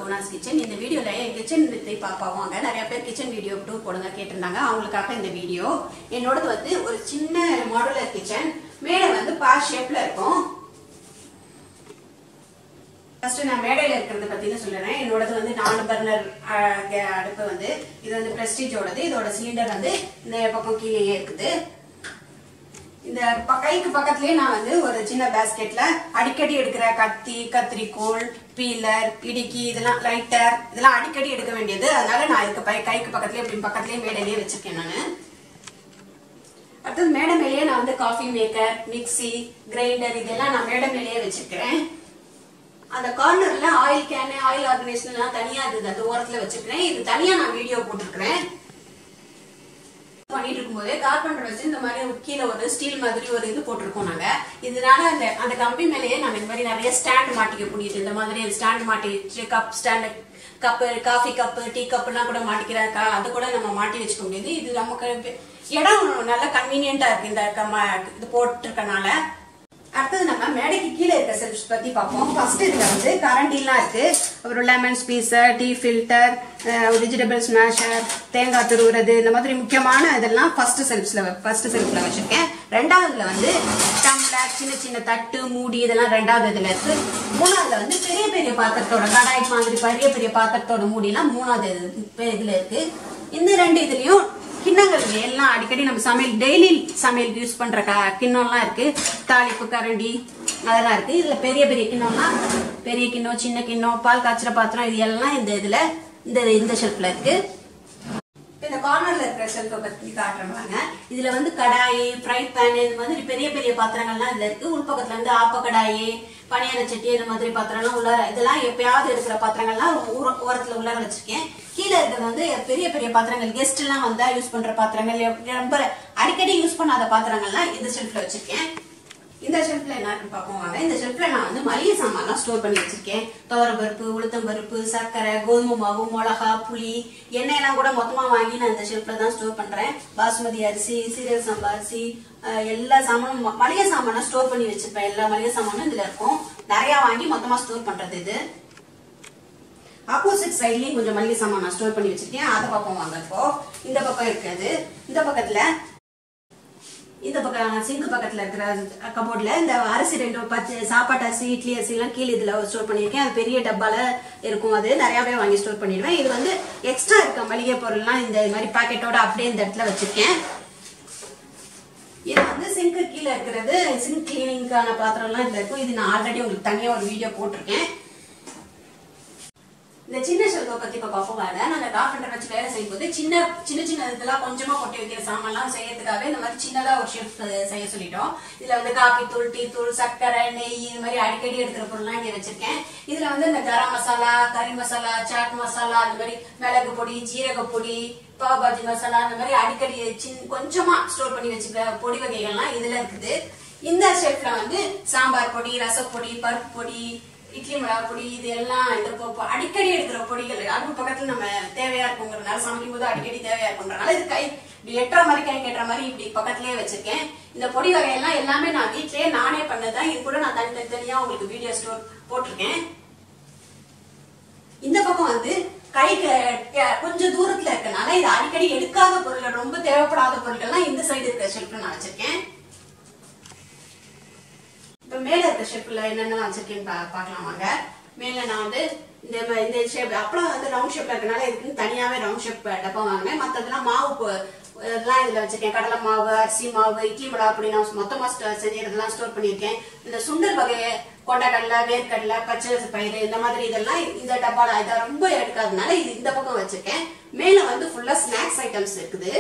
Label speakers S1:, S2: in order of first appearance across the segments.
S1: குணாஸ் kitchen இந்த வீடியோல என் kitchen வித்தை பார்ப்பாங்க நிறைய பேர் கிச்சன் வீடியோ டூர் போடுங்க கேட்டிருந்தாங்க அவங்களுக்காக இந்த வீடியோ என்னோடது வந்து ஒரு சின்ன மாடுலர் கிச்சன் மேலே வந்து பா ஷேப்ல இருக்கும் ஃபர்ஸ்ட் நான் மேடையில இருக்கிறத பத்தி சொல்லுறேன் என்னோடது வந்து நாலு பர்னர் அடுப்பு வந்து இது வந்து பிரஸ்டீஜோடது இதோட சிலிண்டர் வந்து இந்த பக்கம் கீழேயே இருக்குது இந்த ப- கைக்கு பக்கத்துலயே நான் வந்து ஒரு சின்ன பேஸ்கெட்ல அடிக்கடி எடுக்கிற கத்தி கத்திரிக்கோல் பீலர் இடுக்கி இதெல்லாம் லைட்டர் இதெல்லாம் அடிக்கடி எடுக்க வேண்டியது அதனால நான் இதுக்கு பை- கைக்கு பக்கத்துலயே இப்படி பக்கத்துலயே மேடையிலேயே வச்சிருக்கேன் நானு அடுத்தது மேடை மேலேயே நான் வந்து காஃபி மேக்கர் மிக்ஸி கிரைண்டர் இதெல்லாம் நான் மேடை மேலேயே வச்சிருக்கிறேன் அந்த கார்னர்ல ஆயில் கேன் ஆயில் ஆர்கனைசேஷன் எல்லாம் தனியா இருக்குது அந்த ஓரத்துல வச்சிருக்கிறேன் இது தனியா நான் வீடியோ போட்டிருக்கிறேன் பண்ணிட்டு இருக்கும்போது கார்பெண்டர் வச்சு இந்த மாதிரி ஒரு கீழே ஒரு ஸ்டீல் மாதிரி ஒரு இது போட்டிருக்கோம் நாங்க இதனால அந்த அந்த கம்பி மேலேயே நம்ம இந்த மாதிரி நிறைய ஸ்டாண்ட் மாட்டிக்க முடியுது இந்த மாதிரி ஸ்டாண்ட் மாட்டி cup stand cup coffee cup tea cup எல்லாம் கூட மாட்டிக்கிற க- அது கூட நம்ம மாட்டி வச்சுக்க முடியுது இது நமக்கு வே- இடம் நல்ல கன்வீனியன்டா இருக்கு இந்த கம்ம- இது போட்டிருக்கனால அடுத்தது நம்ம மேடைக்கு கீழே இருக்க செல்ஃப்ஸ் பத்தி பார்ப்போம் ஃபர்ஸ்ட் இதுல வந்து கரண்டிலாம் இருக்கு அப்புறம் lemon squeezer tea filter vegetable smasher தேங்காய் துருவுறது இந்த மாதிரி முக்கியமான இதெல்லாம் ஃபர்ஸ்ட் செல்ஃப்ஸ்ல ஃபர்ஸ்ட் செல்ஃப்ல வச்சிருக்கேன் ரெண்டாவதுல வந்து டம்ளர் சின்ன சின்ன தட்டு மூடி இதெல்லாம் ரெண்டாவது இதுல இருக்கு மூணாவதுல வந்து பெரிய பெரிய பாத்திரத்தோட கடாய் மாதிரி பெரிய பெரிய பாத்திரத்தோட மூடிலாம் மூணாவது இது- இதுல இருக்கு இந்த ரெண்டு இதுலயும் கிண்ணங்கள் எல்லாம் அடிக்கடி நம்ம சமையல் டெய்லி சமையலுக்கு யூஸ் பண்ற க- கிண்ணம்லாம் இருக்கு தாளிப்பு கரண்டி அதெல்லாம் இருக்கு இதுல பெரிய பெரிய கிண்ணம்லாம் பெரிய கிண்ணம் சின்ன கிண்ணம் பால் காய்ச்சற பாத்திரம் இது எல்லாம் இந்த இதுல இந்த இந்த ஷெல்ஃப்ல இருக்கு இப்ப இந்த கார்னர்ல இருக்கிற ஷெல்ஃபை பத்தி காட்டுறாங்க இதுல வந்து கடாய் ஃப்ரை பேன் இது மாதிரி பெரிய பெரிய பாத்திரங்கள்லாம் இதுல இருக்கு உள்பக்கத்துல இருந்து ஆப்ப கடாய் பனியார சட்டி இந்த மாதிரி பாத்திரம்லாம் உள்ளார இதெல்லாம் எப்பயாவது இருக்கிற பாத்திரங்கள்லாம் ஊர- ஓரத்துல உள்ளார வச்சிருக்கேன் கீழே இருக்கிறது வந்து பெரிய பெரிய பாத்திரங்கள் கெஸ்ட் எல்லாம் வந்தா யூஸ் பண்ற பாத்திரங்கள் எப்~ ரொம்ப அடிக்கடி யூஸ் பண்ணாத பாத்திரங்கள்லாம் இந்த ஷெல்ஃப்ல வச்சிருக்கேன் இந்த ஷெல்ஃப்ல என்ன இருக்குன்னு பார்ப்போம் வாங்க இந்த ஷெல்ஃப்ல நான் வந்து மளிகை சாமான்லாம் ஸ்டோர் பண்ணி வச்சிருக்கேன் துவரம் பருப்பு உளுத்தம் பருப்பு சர்க்கரை கோதுமை மாவு மிளகா புளி எண்ணெயெல்லாம் கூட மொத்தமா வாங்கி நான் இந்த ஷெல்ஃப்ல தான் ஸ்டோர் பண்றேன் பாசுமதி அரிசி சீரக சம்பா அரிசி அஹ், எல்லா சாமானும் ம- மளிகை சாமானும் ஸ்டோர் பண்ணி வச்சிருப்பேன் எல்லா மளிகை சாமானும் இதுல இருக்கும் நிறைய வாங்கி மொத்தமா ஸ்டோர் பண்றது இது ஆப்போசிட் சைட்லயும் கொஞ்சம் மளிகை சாமான் நான் ஸ்டோர் பண்ணி வச்சிருக்கேன் அதை பார்ப்போம் வாங்க இப்போ இந்த பக்கம் இருக்காது இந்த பக்கத்துல இந்த பக்கம் சிங்க் பக்கத்துல இருக்கிற கபோர்ட்ல இந்த அரிசி ரெண்டு பச்சை சாப்பாட்டு அரிசி இட்லி அரிசி எல்லாம் கீழே இதுல ஸ்டோர் பண்ணிருக்கேன் அது பெரிய டப்பால இருக்கும் அது நிறையவே வாங்கி ஸ்டோர் பண்ணிடுவேன் இது வந்து எக்ஸ்ட்ரா இருக்க மளிகை பொருள்லாம் இந்த மாதிரி பாக்கெட்டோட அப்படியே இந்த இடத்துல வச்சிருக்கேன் இது வந்து சிங்க் கீழே இருக்கிறது சிங்க் கிளீனிங்கான பாத்திரம்லாம் இதுல இருக்கும் இது நான் ஆல்ரெடி உங்களுக்கு தனியா ஒரு வீடியோ போட்டிருக்கேன் இந்த சின்ன ஷெல்ஃபை பத்தி இப்ப பார்ப்போம் வாங்க நாங்க கார்பெண்டர் வச்சு வேலை செய்யும் போது சின்ன சின்ன சின்ன இதெல்லாம் கொஞ்சமா கொட்டி வைக்கிற சாமான்லாம் செய்யறதுக்காக இந்த மாதிரி சின்னதா ஒரு ஷெல்ஃப் செய்ய சொல்லிட்டோம் இதுல வந்து காபி தூள் டீ தூள் சர்க்கரை நெய் இது மாதிரி அடிக்கடி எடுக்கிற பொருள்லாம் இங்க வச்சிருக்கேன் இதுல வந்து இந்த கரம் மசாலா கறி மசாலா சாட் மசாலா அந்த மாதிரி மிளகு பொடி ஜீரக பொடி பாவ் பாஜி மசாலா அந்த மாதிரி அடிக்கடி சின்ன கொஞ்சமா ஸ்டோர் பண்ணி வச்சுக்கிற பொடி வகைகள்லாம் இதுல இருக்குது இந்த ஷெல்ஃப்ல வந்து சாம்பார் பொடி ரசப்பொடி பருப்பு பொடி இட்லி மிளகா பொடி இது எல்லாம் இந்த பொ- பொ- அடிக்கடி எடுக்கிற பொடிகள் அடுப்பு பக்கத்துல நம்ம தேவையா இருக்குங்கிறதுனால சமைக்கும் போது அடிக்கடி தேவையா இருக்குன்றனால இது கை இப்படி எட்டுற மாதிரி கை கட்டுற மாதிரி இப்படி பக்கத்துலயே வச்சிருக்கேன் இந்த பொடி வகையெல்லாம் எல்லாமே நான் வீட்லயே நானே பண்ணதான் இது கூட நான் தனி தனி தனியா உங்களுக்கு வீடியோ ஸ்டோர் போட்டிருக்கேன் இந்த பக்கம் வந்து கைக்கு அஹ், கொஞ்சம் தூரத்துல இருக்கனால இது அடிக்கடி எடுக்காத பொருள் ரொம்ப தேவைப்படாத பொருட்கள்லாம் இந்த சைடு இருக்கிற ஷெல்ஃப்ல நான் வச்சிருக்கேன் இப்ப மேல இருக்க ஷேப்ல என்னென்ன வச்சிருக்கேன்னு பா- பார்க்கலாம் வாங்க மேல நான் வந்து இந்த ம- இந்த ஷேப் அப்பளம் வந்து ரவுண்ட் ஷேப்ல இருக்கனால இதுக்குன்னு தனியாவே ரவுண்ட் ஷேப் டப்பா வாங்கினேன் மத்ததெல்லாம் மாவு பொ- இதெல்லாம் இதுல வச்சிருக்கேன் கடலை மாவு அரிசி மாவு இட்லி மிளகா அப்படி நான் மொத்தமா ஸ்டோ- செஞ்சதெல்லாம் ஸ்டோர் பண்ணியிருக்கேன் இந்த சுண்டல் வகையை கொண்டக்கடலை வேர்க்கடலை பச்சை பயிறு இந்த மாதிரி இதெல்லாம் இந்த டப்பால இதை ரொம்ப எடுக்காதனால இது இந்த பக்கம் வச்சிருக்கேன் மேல வந்து ஃபுல்லா ஸ்நாக்ஸ் ஐட்டம்ஸ் இருக்குது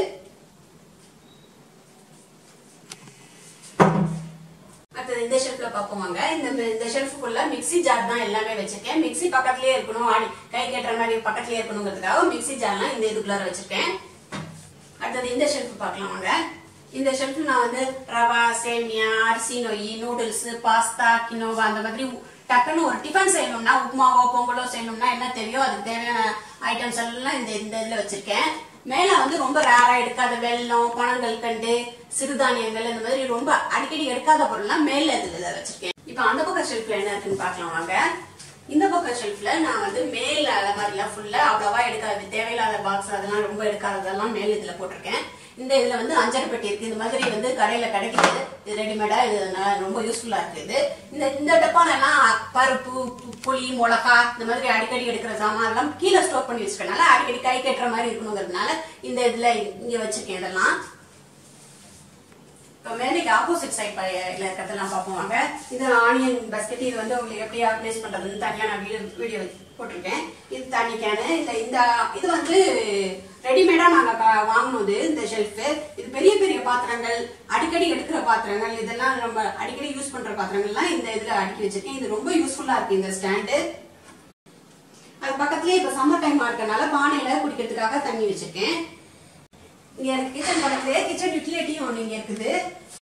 S1: அடுத்தது இந்த ஷெல்ஃப்ல பார்ப்போம் வாங்க இந்த இந்த ஷெல்ஃபுக்குள்ள மிக்ஸி ஜார் தான் எல்லாமே வச்சிருக்கேன் மிக்ஸி பக்கத்துலயே இருக்கணும் ஆடி- கை கட்டுற மாதிரி பக்கத்துலயே இருக்கணுங்கிறதுக்காக மிக்ஸி ஜார்லாம் இந்த இதுக்குள்ளார வச்சிருக்கேன் அடுத்தது இந்த ஷெல்ஃப் பார்க்கலாம் வாங்க இந்த ஷெல்ஃப் நான் வந்து ரவா சேமியா அரிசி நொய் நூடுல்ஸ் பாஸ்தா கினோவா அந்த மாதிரி உ- டக்குன்னு ஒரு டிஃபன் செய்யணும்னா உப்புமாவோ பொங்கலோ செய்யணும்னா என்ன தேவையோ அதுக்கு தேவையான ஐட்டம்ஸ் எல்லாம் இந்த இந்த இதுல வச்சிருக்கேன் மேல வந்து ரொம்ப ரேரா எடுக்காத வெல்லம் பனங்கள் கண்டு சிறுதானியங்கள் இந்த மாதிரி ரொம்ப அடிக்கடி எடுக்காத பொருள்லாம் மேல இதுல இதை வச்சிருக்கேன் இப்ப அந்த பக்கம் ஷெல்ஃப்ல என்ன இருக்குன்னு பார்க்கலாம் வாங்க இந்த பக்கம் ஷெல்ஃப்ல நான் வந்து மேல எடுக்காதுல ஃபுல்லா அவ்வளவா எடுக்காது தேவையில்லாத பாக்ஸ் அதெல்லாம் ரொம்ப எடுக்காததெல்லாம் மேல் இதுல போட்டிருக்கேன் இந்த இதுல வந்து அஞ்சரை பெட்டி இருக்கு இந்த மாதிரி வந்து கடையில கிடைக்குது இது ரெடிமேடா இது ந- ரொம்ப யூஸ்ஃபுல்லா இருக்கு இது இந்த இந்த டப்பானெல்லாம் பருப்பு பு- புளி மிளகா இந்த மாதிரி அடிக்கடி எடுக்கிற சாமான் எல்லாம் கீழே ஸ்டோர் பண்ணி வச்சுக்கனால அடிக்கடி கை கட்டுற மாதிரி இருக்கணுங்கிறதுனால இந்த இதுல இங்க வச்சிருக்கேன் இதெல்லாம் இப்போ மேலைக்கு ஆப்போசிட் சைட் இருக்கிறதெல்லாம் பார்ப்போம் வாங்க இது ஆனியன் பஸ்கெட் இது வந்து உங்களுக்கு எப்படி ஆர்கனைஸ் பண்றதுன்னு தனியா நான் வீடியோ வீடியோ போட்டிருக்கேன் இது தண்ணி கேனு இந்த இந்த இது வந்து ரெடிமேடா நாங்க கா- வாங்கினது இந்த ஷெல்ஃப் இது பெரிய பெரிய பாத்திரங்கள் அடிக்கடி எடுக்கிற பாத்திரங்கள் இதெல்லாம் நம்ம அடிக்கடி யூஸ் பண்ற பாத்திரங்கள்லாம் இந்த இதுல அடுக்கி வச்சிருக்கேன் இது ரொம்ப யூஸ்ஃபுல்லா இருக்கு இந்த ஸ்டாண்டு அது பக்கத்துலயே இப்ப சம்மர் டைம் இருக்கனால பானையில குடிக்கிறதுக்காக தண்ணி வச்சிருக்கேன் இங்க எனக்கு கிச்சன் பக்கத்துலயே கிச்சன் யூட்டிலிட்டியும் ஒண்ணு இங்க இருக்குது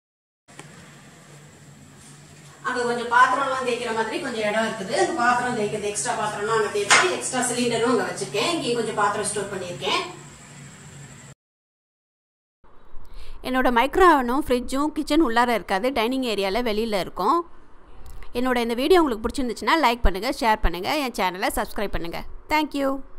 S1: அங்க கொஞ்சம் பாத்திரம்லாம் தேய்க்கிற மாதிரி கொஞ்சம் இடம் இருக்குது அந்த பாத்திரம் தேய்க்கிறது எக்ஸ்ட்ரா பாத்திரம்லாம் அங்க தேய்ச்சி எக்ஸ்ட்ரா சிலிண்டரும் அங்க வச்சிருக்கேன் இங்கேயும் கொஞ்சம் பாத்திரம் ஸ்டோர் பண்ணியிருக்கேன்
S2: என்னோட மைக்ரோ ஓவனும் ஃப்ரிட்ஜும் கிச்சன் உள்ளார இருக்காது டைனிங் ஏரியாவில் வெளியில் இருக்கும் என்னோட இந்த வீடியோ உங்களுக்கு பிடிச்சிருந்துச்சுன்னா லைக் பண்ணுங்கள் ஷேர் பண்ணுங்கள் என் சேனலை சப்ஸ்கிரைப் பண்ணுங்கள் தேங்க்யூ